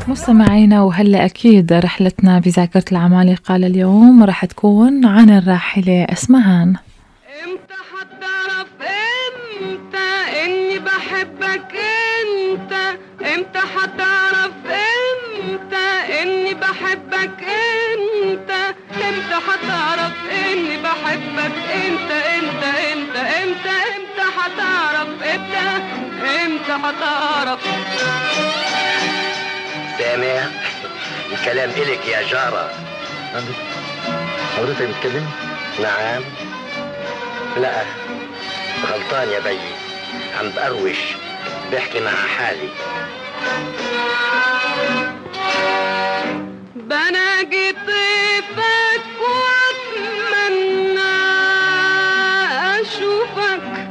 مستمعينا وهلا اكيد رحلتنا بذاكره العمالقه لليوم راح تكون عن الراحله اسمهان امتى هتعرف امتى اني بحبك انت امتى هتعرف امتى اني بحبك انت امتى هتعرف اني بحبك انت انت انت امتى امتى هتعرف امتى امتى هتعرف سامع الكلام إلك يا جارة عندك حضرتك بتكلمني؟ نعم لا غلطان يا بيي عم بقروش بحكي مع حالي بناجي طيفك واتمنى اشوفك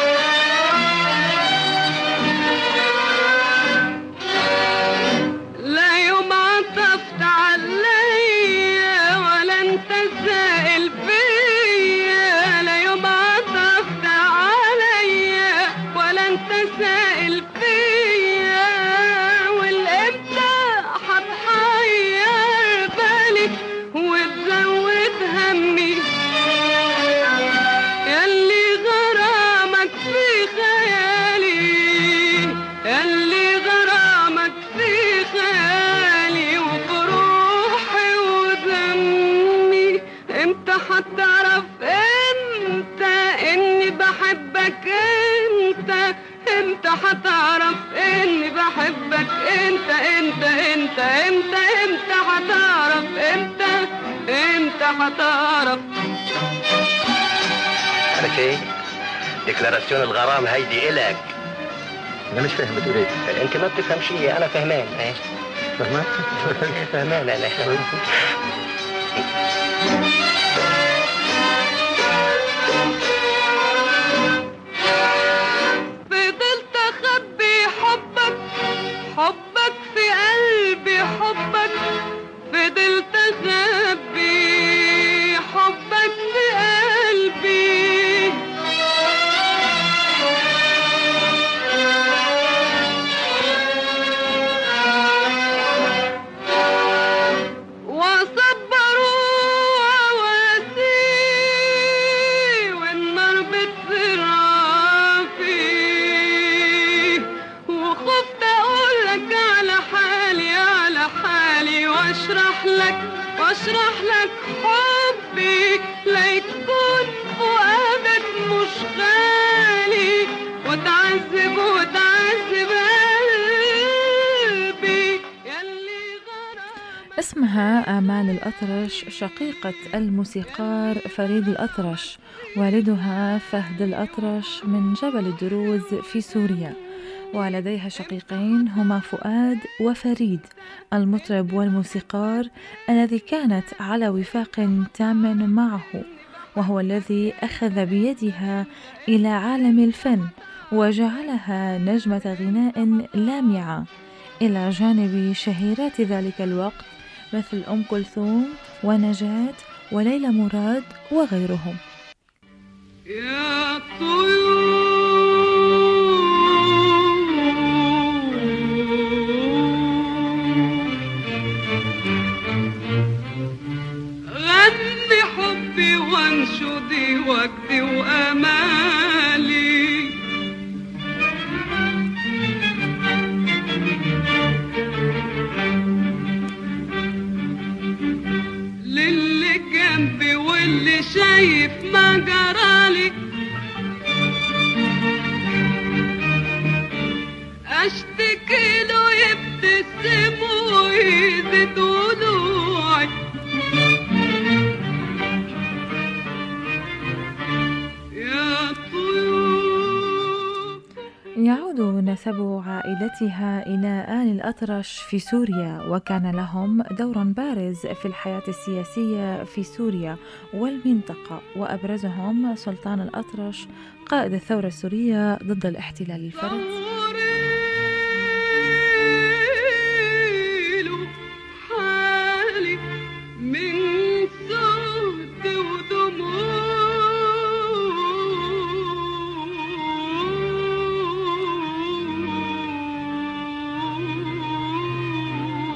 لا يوم عطفت عليا ولا انت سائل فيا لا يوم عطفت عليا ولا انت سائل فيا والامتى هتحير بالي وتزود همي ياللي غرامك في خيالي ياللي غرامك في خيالي وبروحي ودمي امتى هتعرف انت اني بحبك انت امتى هتعرف اني بحبك انت انت انت امتى امتى هتعرف امتى امتى هتعرف عارف ايه ديكلاراسيون الغرام هيدي إلك انا مش فاهم بتقول ايه؟ انت ما بتفهم شيء انا فهمان ايه فاهمك؟ فهمان انا فضلت اخبي حبك حبك في قلبي حبك فضلت اخبي حبك في قلبي وصبروا واسي والنار بتزرع فيه وخفت اقول لك على حالي على حالي واشرح لك واشرح لك حبي ليكون فؤادك مش غالي وتعذب وتعذب قلبي ياللي غرامك اسمها آمال الأطرش شقيقة الموسيقار فريد الأطرش والدها فهد الأطرش من جبل الدروز في سوريا ولديها شقيقين هما فؤاد وفريد المطرب والموسيقار الذي كانت على وفاق تام معه وهو الذي أخذ بيدها إلى عالم الفن وجعلها نجمة غناء لامعة إلى جانب شهيرات ذلك الوقت مثل أم كلثوم ونجاة وليلى مراد وغيرهم يا طيور غني حبي وانشدي وجدي وامالي للي جنبي واللي شايف ما جرالي اشتكي له يبتسم ويزيد ضلوعي يا طيور يعود نسب عائلتها إلى آل الأطرش في سوريا وكان لهم دور بارز في الحياة السياسية في سوريا والمنطقة وأبرزهم سلطان الأطرش قائد الثورة السورية ضد الاحتلال الفرنسي طويله حالي من صوت ودموع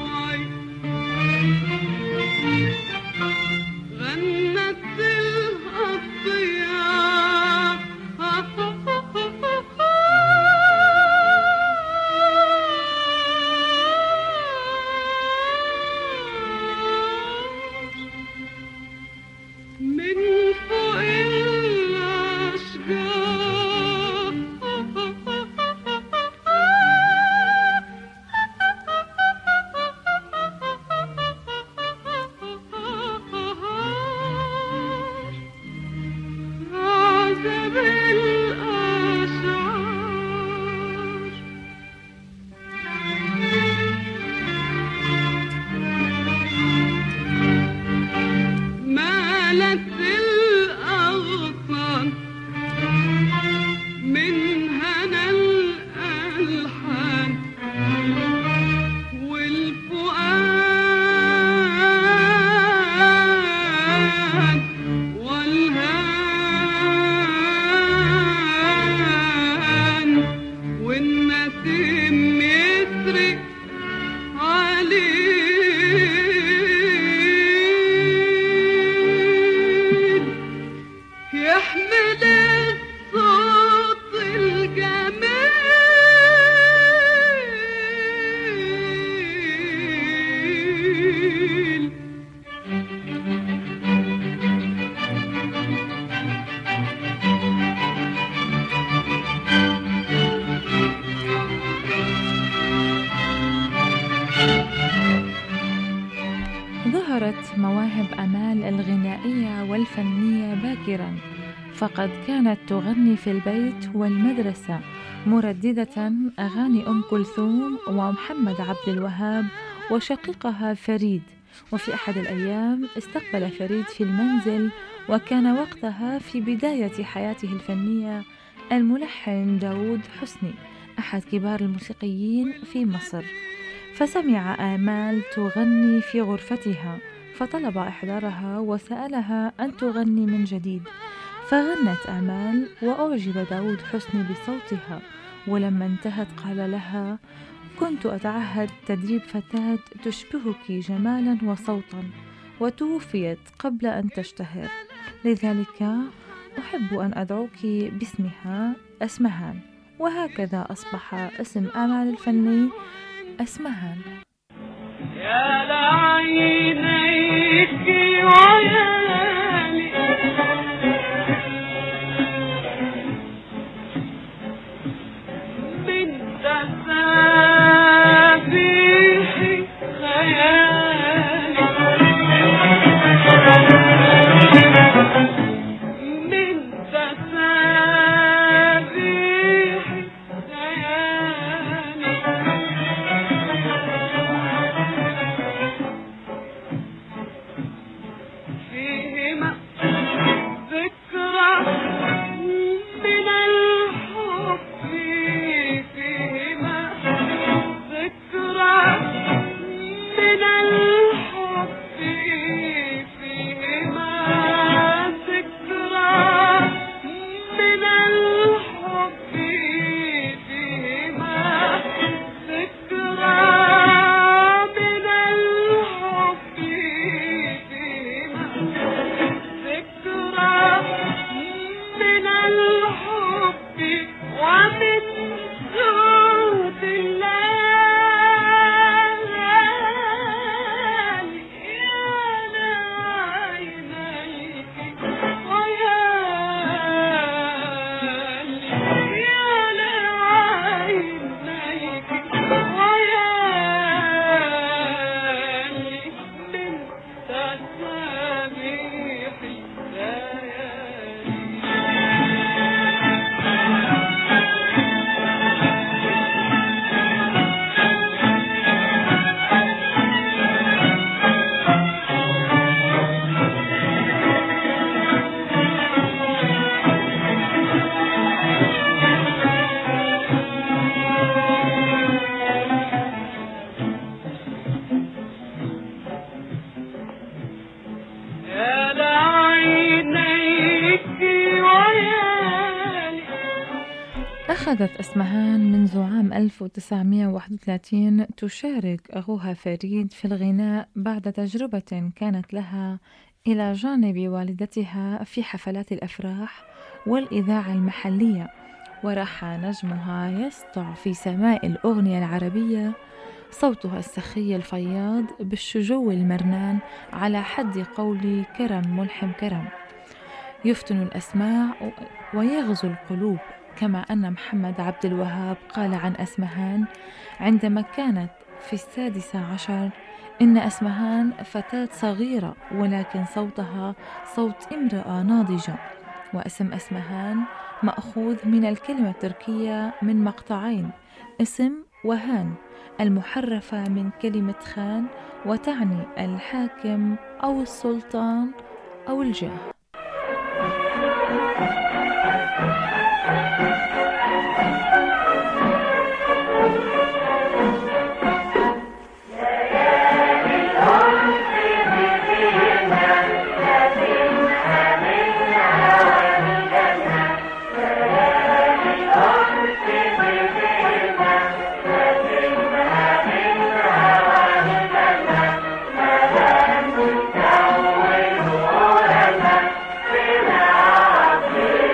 ظهرت مواهب امال الغنائيه والفنيه باكرا فقد كانت تغني في البيت والمدرسه مردده اغاني ام كلثوم ومحمد عبد الوهاب وشقيقها فريد وفي احد الايام استقبل فريد في المنزل وكان وقتها في بدايه حياته الفنيه الملحن داود حسني احد كبار الموسيقيين في مصر فسمع آمال تغني في غرفتها فطلب إحضارها وسألها أن تغني من جديد فغنت آمال وأعجب داود حسني بصوتها ولما انتهت قال لها كنت أتعهد تدريب فتاة تشبهك جمالا وصوتا وتوفيت قبل أن تشتهر لذلك أحب أن أدعوك باسمها أسمهان وهكذا أصبح اسم آمال الفني أسمهان يا لعينيك ويالي من تسابيح خيالي من تسابيح خيالي فيهما ذكرى من الحب فيهما ذكرى من الحب فيهما ذكرى من الحب فيهما ذكرى من الحب فيهما ذكرى من الحب ومن جود الليالي يا لعينيك ويالي يا لعينيك ويالي من تسابيح الليالي يا لعينيك ويالي أخذت أسمهان منذ عام 1931 تشارك أخوها فريد في الغناء بعد تجربة كانت لها إلى جانب والدتها في حفلات الأفراح والإذاعة المحلية وراح نجمها يسطع في سماء الأغنية العربية صوتها السخي الفياض بالشجو المرنان على حد قول كرم ملحم كرم يفتن الأسماع ويغزو القلوب كما أن محمد عبد الوهاب قال عن أسمهان عندما كانت في السادسة عشر إن أسمهان فتاة صغيرة ولكن صوتها صوت امرأة ناضجة واسم أسمهان مأخوذ من الكلمة التركية من مقطعين اسم وهان المحرفة من كلمة خان وتعني الحاكم أو السلطان أو الجاه Yeah.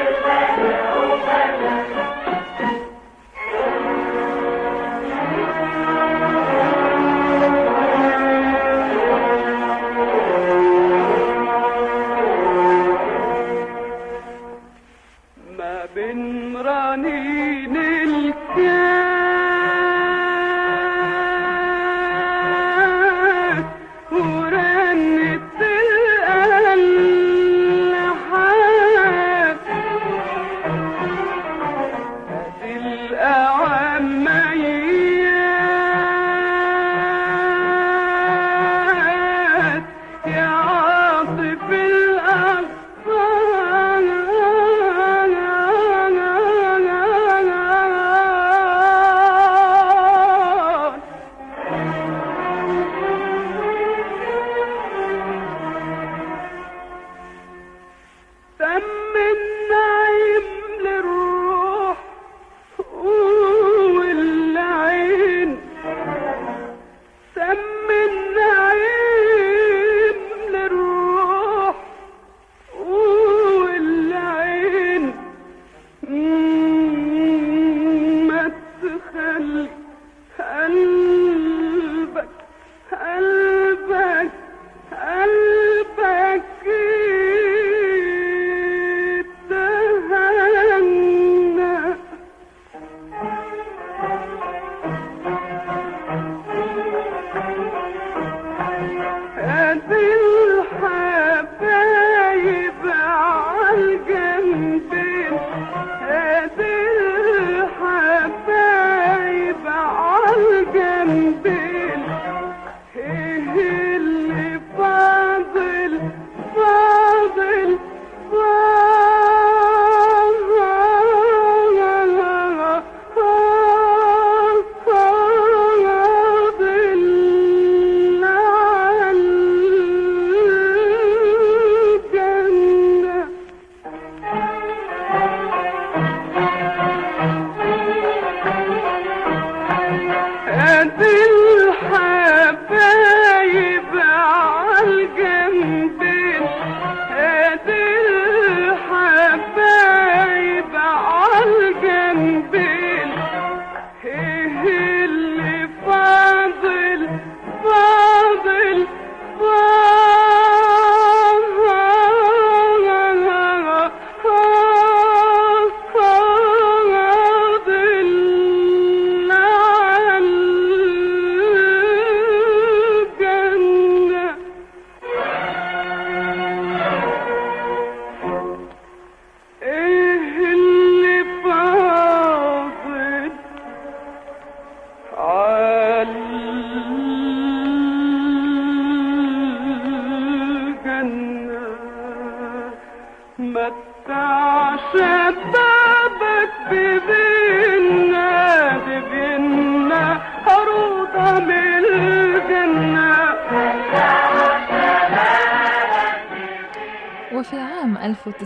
عام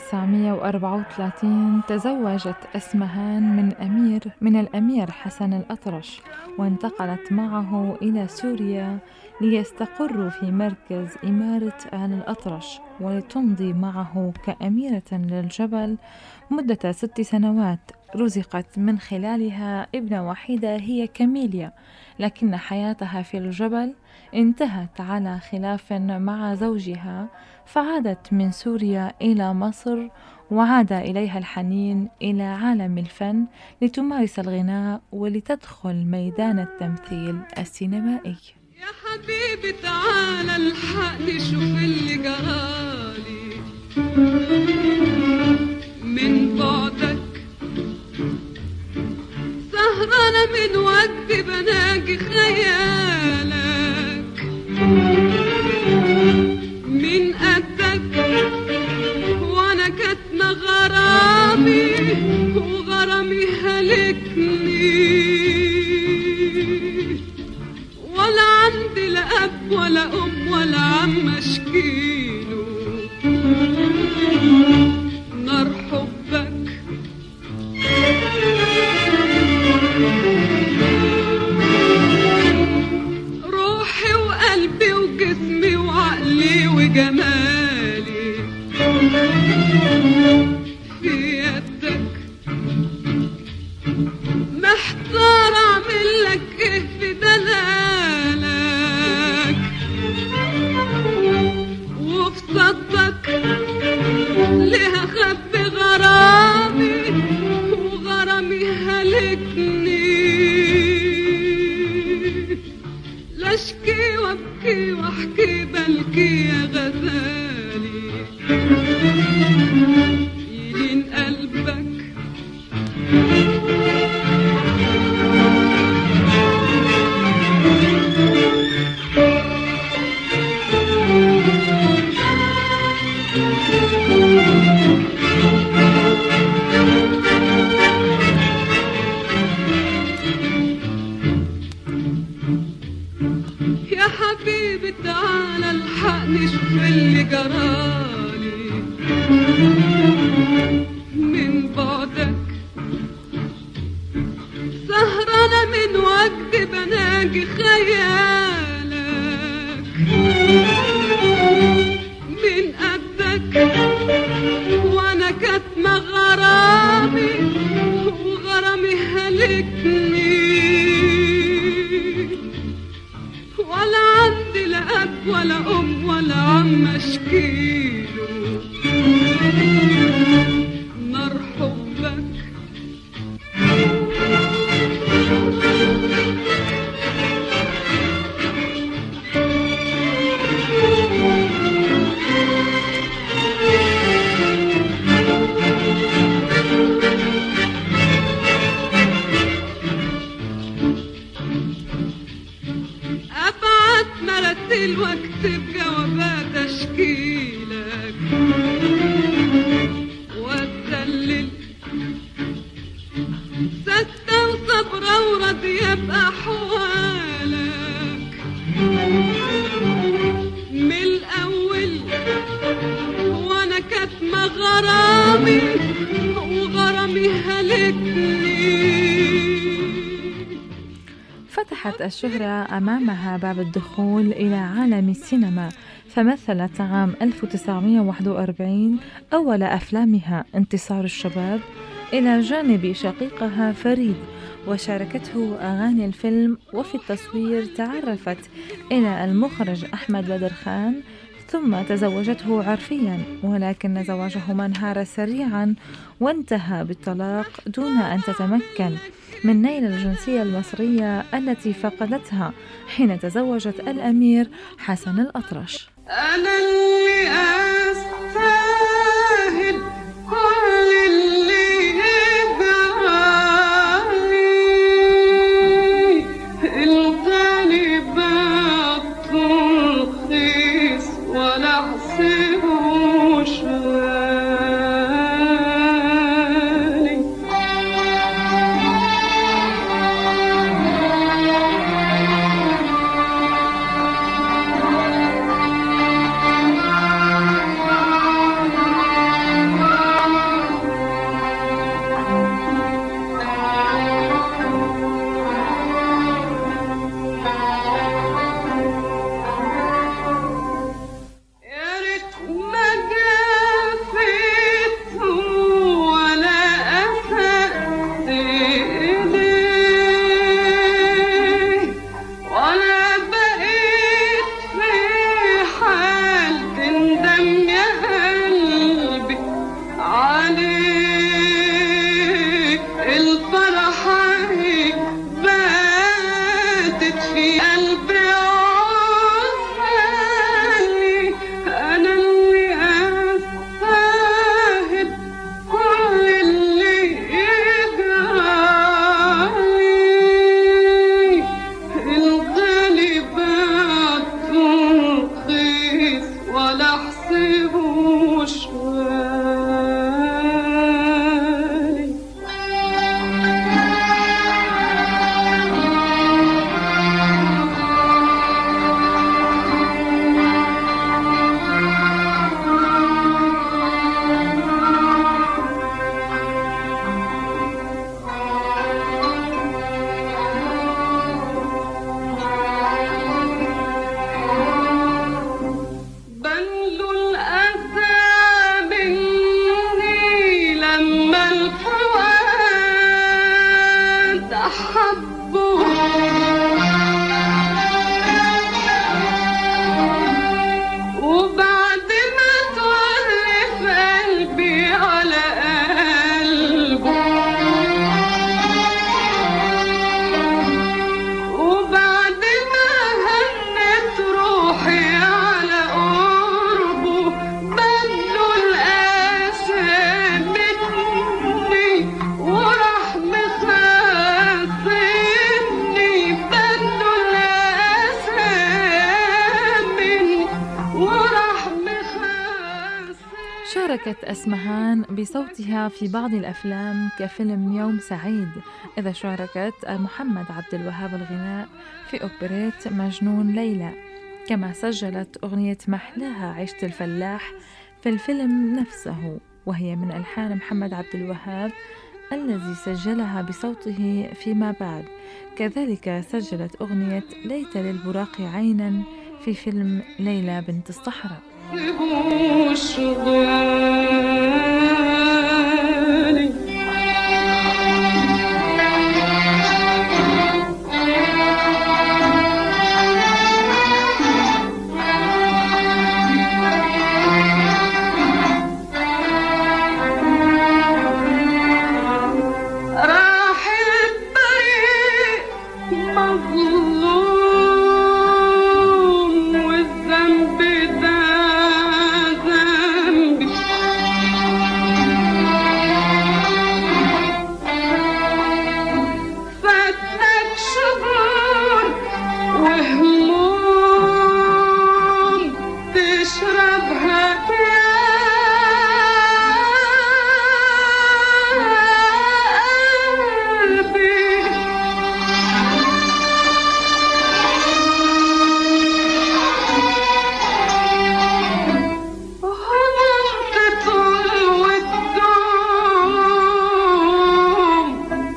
1934 تزوجت أسمهان من أمير من الأمير حسن الأطرش وانتقلت معه إلى سوريا ليستقروا في مركز إمارة آل الأطرش ولتمضي معه كأميرة للجبل مدة ست سنوات رزقت من خلالها ابنة وحيدة هي كاميليا لكن حياتها في الجبل انتهت على خلاف مع زوجها فعادت من سوريا إلى مصر وعاد إليها الحنين إلى عالم الفن لتمارس الغناء ولتدخل ميدان التمثيل السينمائي يا حبيبي تعالى الحقني شوف اللي جرالي من بعدك سهرانة من وقت بناجي خيالك من قدك وانا كاتمة غرامي وغرامي هلكني ولا عندي لا اب ولا ام ولا عم اشكيله نار حبك روحي وقلبي وجسمي وعقلي وجمالي في يدك محتار اعمل لك ايه في دلالك وفي صدك ليه اخبي غرامي وغرامي هلكني لا اشكي وابكي واحكي بلكي يا غزالي يلين قلبك يا حبيبي تعالى الحقني شوف اللي جرالي من بعدك سهرانة من وقت بناجي خيالك من قدك وانا كاتمة غرامي وغرامي هلكني ولا عندي لا اب ولا ام ولا عم اشكيله نار حبك ابعت مراسيل واكتب جوابات اشكيلك واتدلل سكتة وصبرة وراضية بأحوالك من الأول وأنا كاتمة غرامي وغرامي هلكني فتحت الشهرة أمامها باب الدخول إلى عالم السينما فمثلت عام 1941 أول أفلامها انتصار الشباب إلى جانب شقيقها فريد وشاركته أغاني الفيلم وفي التصوير تعرفت إلى المخرج أحمد بدر خان ثم تزوجته عرفيا ولكن زواجهما انهار سريعا وانتهى بالطلاق دون أن تتمكن من نيل الجنسية المصرية التي فقدتها حين تزوجت الأمير حسن الأطرش أنا اللي أستاهل كل اللي يجرالي الغالي بطل رخيص ولا أحسبوش غالي شاركت أسمهان بصوتها في بعض الأفلام كفيلم يوم سعيد إذا شاركت محمد عبد الوهاب الغناء في أوبريت مجنون ليلى كما سجلت أغنية محلاها عشت الفلاح في الفيلم نفسه وهي من ألحان محمد عبد الوهاب الذي سجلها بصوته فيما بعد كذلك سجلت أغنية ليت للبراق عينا في فيلم ليلى بنت الصحراء تبوش غالي راح الطريق مظلوم والذنب ده ذنبي فاتك شهور وهموم تشربها يا قلبي هموم تطول وتدوم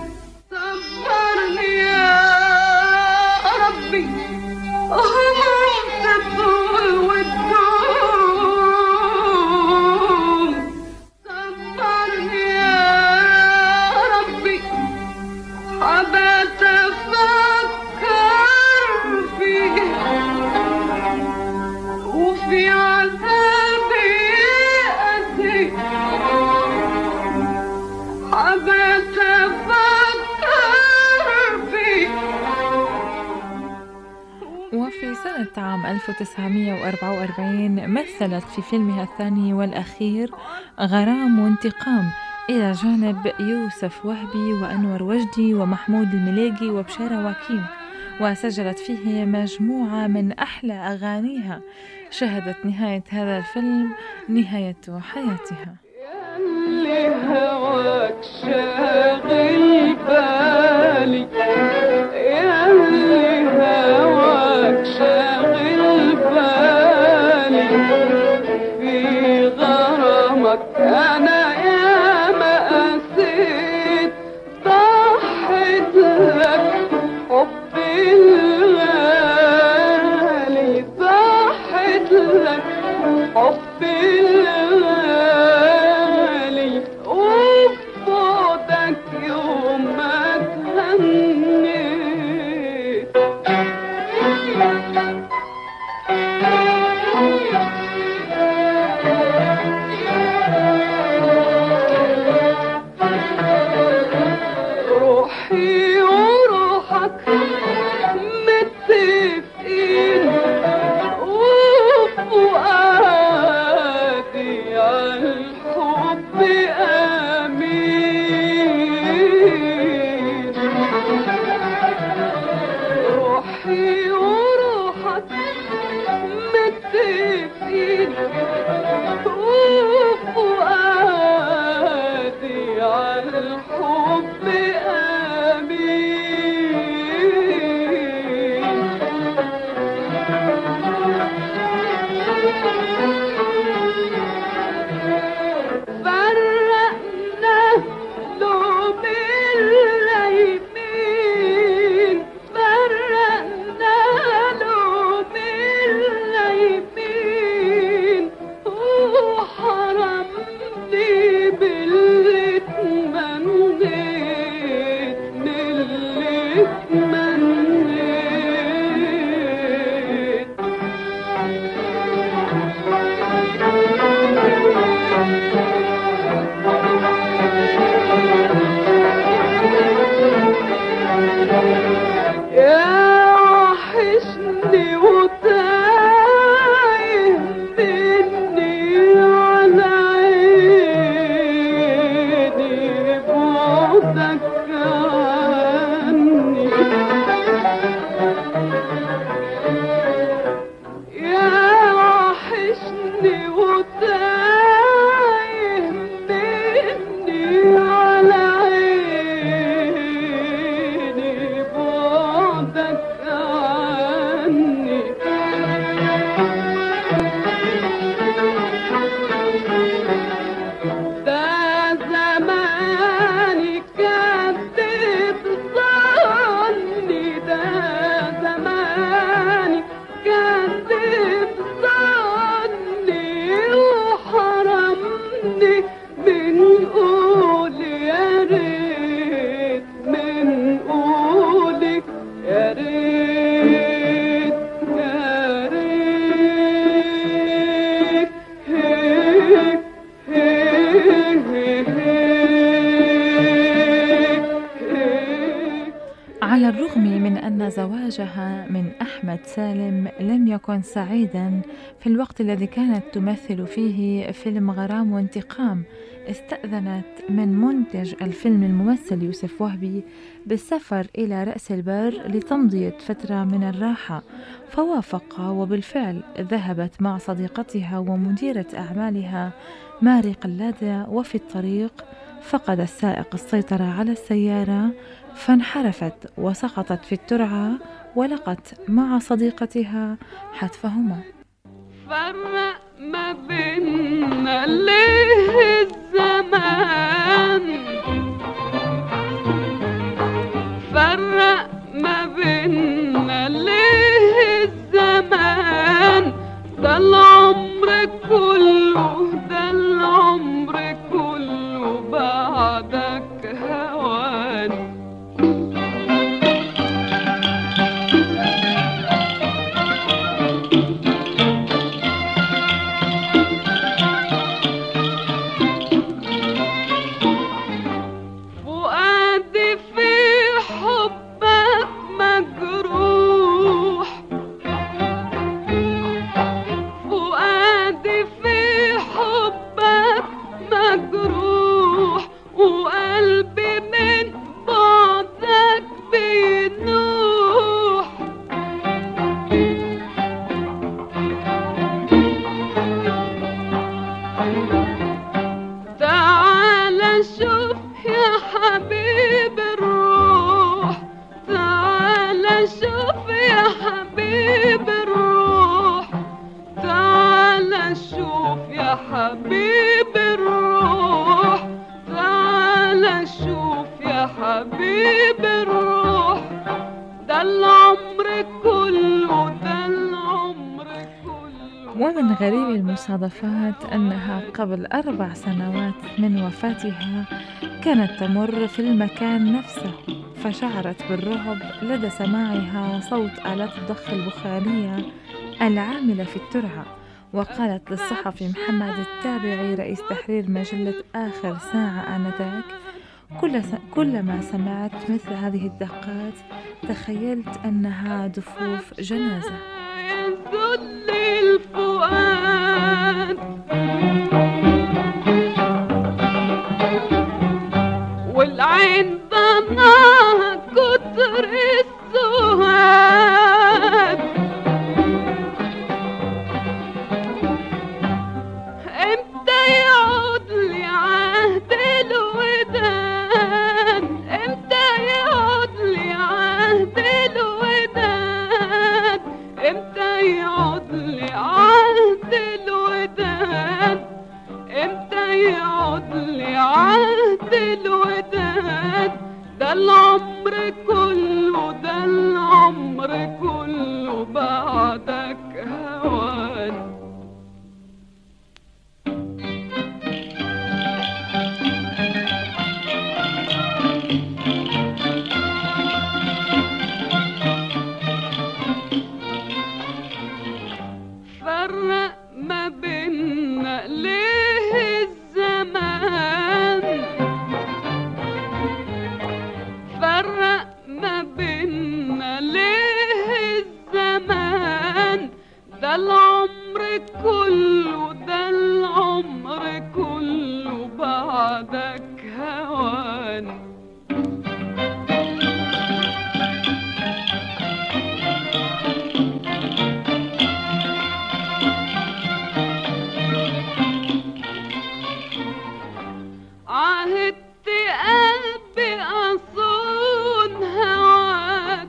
صبرني يا ربي هموم تطول وتدوم صبرني يا ربي حبت أفكر فيك وفي عذابي أزيد حبت أفكر فيك وفي سنة عام 1944 مثلت في فيلمها الثاني والأخير غرام وانتقام إلى جانب يوسف وهبي وأنور وجدي ومحمود المليجي وبشارة واكيم وسجلت فيه مجموعة من أحلى أغانيها شهدت نهاية هذا الفيلم نهاية حياتها اللي هواك شاغل بالي يا اللي هواك شاغل بالي في غرامك انا يا ما قسيت ضحيت لك حبي الغالي ضحيت لك حبي الغالي وبعدك يوم ما تهنيت روحي وروحك متفقين وفؤادي عالحب أمين روحي وروحك متفقين وفؤادي عالحب أمين فرقنا لوم اليمين فرقنا لوم اليمين وحرام زواجها من أحمد سالم لم يكن سعيدا في الوقت الذي كانت تمثل فيه فيلم غرام وانتقام استأذنت من منتج الفيلم الممثل يوسف وهبي بالسفر إلى رأس البر لتمضية فترة من الراحة فوافق وبالفعل ذهبت مع صديقتها ومديرة أعمالها ماري قلادة وفي الطريق فقد السائق السيطرة على السيارة فانحرفت وسقطت في الترعة ولقت مع صديقتها حتفهما فرق ما بيننا ليه الزمان فرق ما بيننا ليه الزمان ده العمر كله ده العمر كله بعدك هواني فؤادي في حبك مجروح فؤادي في حبك مجروح وقلبي من بعدك بينوح تعال شوف يا حبيب الروح تعال شوف يا حبيب الروح تعال شوف يا حبيب الروح تعال شوف يا حبيب الروح ده العمر كله ده العمر كله ومن غريب المصادفات أنها قبل أربع سنوات من وفاتها كانت تمر في المكان نفسه فشعرت بالرعب لدى سماعها صوت آلات الضخ البخارية العاملة في الترعة وقالت للصحفي محمد التابعي رئيس تحرير مجلة آخر ساعة آنذاك كل س... كلما سمعت مثل هذه الدقات تخيلت أنها دفوف جنازة يذل الفؤاد والعين ضناها كتر السهاد امتى يعود لي عهد الوداد امتى يعود لي عهد الوداد امتى يعود لي عهد الوداد امتى يعود لي عهد الوداد ده العمر كله ده العمر كله بعدك هوان فرق ما بيننا ليه الزمان فرق ما بيننا ليه الزمان ده العمر كله ده العمر كله بعدك هوان عهدت قلبي أصون هواك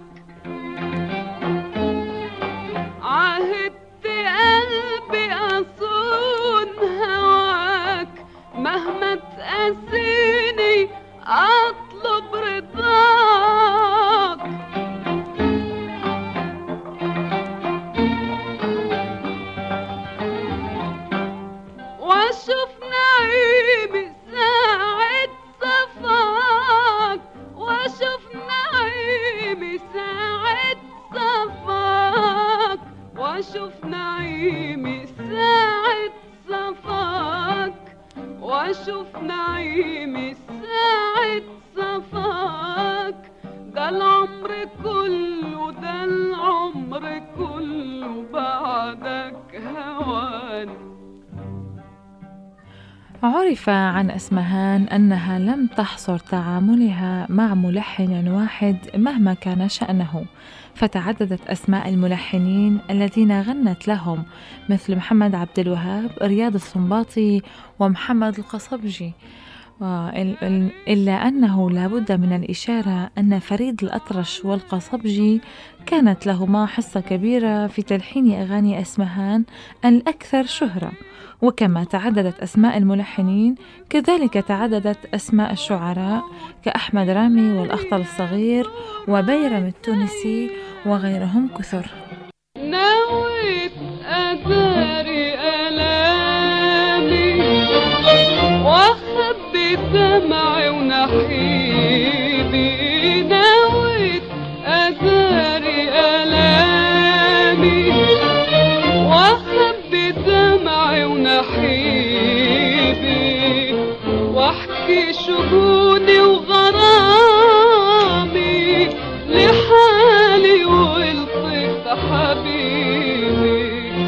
عهدت قلبي أصون هواك مهما تقاسيني أطلب رضاك واشوف نعيمي ساعة صفاك واشوف نعيمي ساعة صفاك واشوف نعيمي ساعة صفاك واشوف نعيمي ساعة صفاك ده العمر كله ده العمر كله بعدك هواني عرف عن أسمهان أنها لم تحصر تعاملها مع ملحن واحد مهما كان شأنه فتعددت أسماء الملحنين الذين غنت لهم مثل محمد عبد الوهاب رياض السنباطي ومحمد القصبجي إلا أنه لا بد من الإشارة أن فريد الأطرش والقصبجي كانت لهما حصة كبيرة في تلحين أغاني أسمهان الأكثر شهرة وكما تعددت أسماء الملحنين كذلك تعددت أسماء الشعراء كأحمد رامي والأخطل الصغير وبيرم التونسي وغيرهم كثر نويت أداري ألامي وأخبي دمعي ونحيبي نويت أداري ألامي وأخبي دمعي ونحيبي واحكي شهودي وغرامي لحالي ولطف حبيبي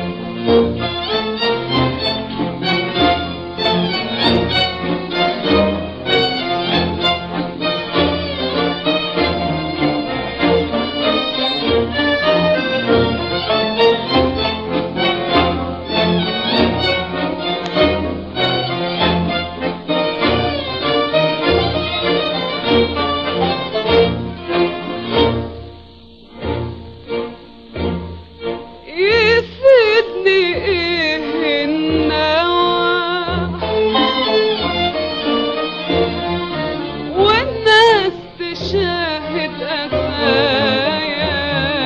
يفيدني ايه النوى والناس تشاهد أسايا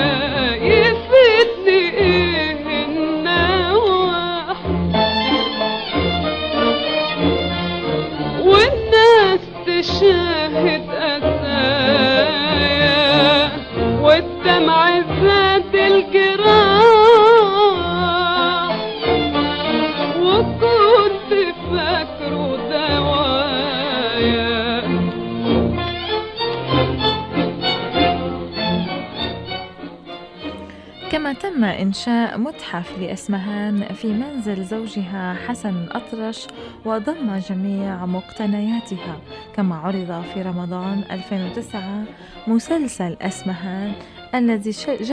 يفيدني ايه النوى والناس تشاهد أسايا والدمع زاد الجراح وكنت فاكره دوايا كما تم إنشاء متحف لأسمهان في منزل زوجها حسن الأطرش وضم جميع مقتنياتها كما عرض في رمضان 2009 مسلسل أسمهان الذي ش-